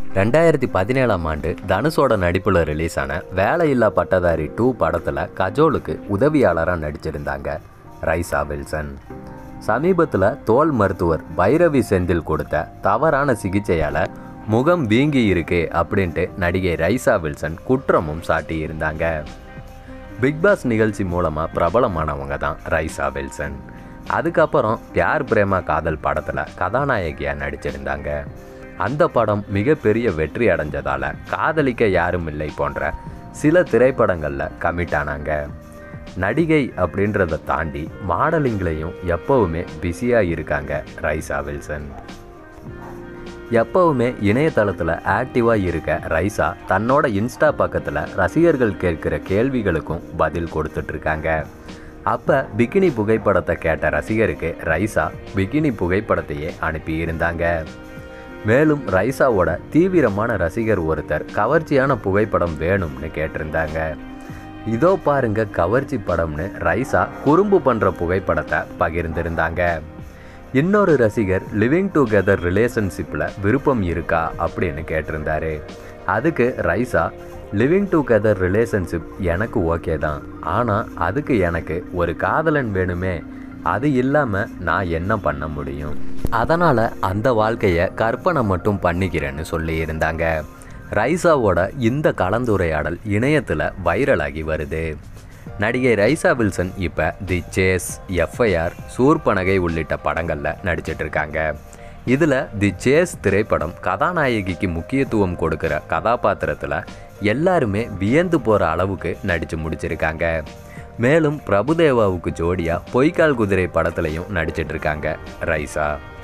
ரெண்டாயிரத்தி பதினேழாம் ஆண்டு தனுஷோட நடிப்பில் ரிலீஸ் ஆன வேலையில்லா பட்டதாரி டூ படத்தில் கஜோலுக்கு உதவியாளராக நடிச்சிருந்தாங்க ரைசா வில்சன் சமீபத்தில் தோல் மருத்துவர் பைரவி செந்தில் கொடுத்த தவறான சிகிச்சையால் முகம் வீங்கி இருக்கு அப்படின்ட்டு நடிகை ரைசா வில்சன் குற்றமும் சாட்டியிருந்தாங்க பிக் பாஸ் நிகழ்ச்சி மூலமாக பிரபலமானவங்க தான் ரைசா வில்சன் அதுக்கப்புறம் பியார் பிரேமா காதல் படத்தில் கதாநாயகியாக நடிச்சிருந்தாங்க அந்த படம் மிகப்பெரிய வெற்றி அடைஞ்சதால் காதலிக்க யாரும் இல்லை போன்ற சில திரைப்படங்களில் கமிட் ஆனாங்க நடிகை அப்படின்றத தாண்டி மாடலிங்லேயும் எப்போவுமே பிஸியாக இருக்காங்க ரைசா வில்சன் எப்பவுமே இணையதளத்தில் ஆக்டிவாக இருக்க ரைசா தன்னோட இன்ஸ்டா பக்கத்தில் ரசிகர்கள் கேட்கிற கேள்விகளுக்கும் பதில் கொடுத்துட்ருக்காங்க அப்போ பிகினி புகைப்படத்தை கேட்ட ரசிகருக்கு ரைசா பிகினி புகைப்படத்தையே அனுப்பியிருந்தாங்க மேலும் ரைசாவோட தீவிரமான ரசிகர் ஒருத்தர் கவர்ச்சியான புகைப்படம் வேணும்னு கேட்டிருந்தாங்க இதோ பாருங்க கவர்ச்சி படம்னு ரைசா குறும்பு பண்ணுற புகைப்படத்தை பகிர்ந்திருந்தாங்க இன்னொரு ரசிகர் லிவிங் டுகெதர் ரிலேஷன்ஷிப்பில் விருப்பம் இருக்கா அப்படின்னு கேட்டிருந்தாரு அதுக்கு ரைசா லிவிங் டுகெதர் ரிலேஷன்ஷிப் எனக்கு ஓகே தான் ஆனால் அதுக்கு எனக்கு ஒரு காதலன் வேணுமே அது இல்லாமல் நான் என்ன பண்ண முடியும் அதனால் அந்த வாழ்க்கையை கற்பனை மட்டும் பண்ணிக்கிறேன்னு சொல்லியிருந்தாங்க ரைசாவோட இந்த கலந்துரையாடல் இணையத்தில் வைரலாகி வருது நடிகை ரைசா வில்சன் இப்போ தி சேஸ் எஃப்ஐஆர் சூர்பனகை உள்ளிட்ட படங்களில் நடிச்சிட்டு இருக்காங்க இதில் தி சேஸ் திரைப்படம் கதாநாயகிக்கு முக்கியத்துவம் கொடுக்குற கதாபாத்திரத்தில் எல்லாருமே வியந்து போகிற அளவுக்கு நடித்து முடிச்சிருக்காங்க மேலும் பிரபுதேவாவுக்கு ஜோடியாக பொய்க்கால் குதிரை படத்துலையும் நடிச்சிட்டு இருக்காங்க ரைசா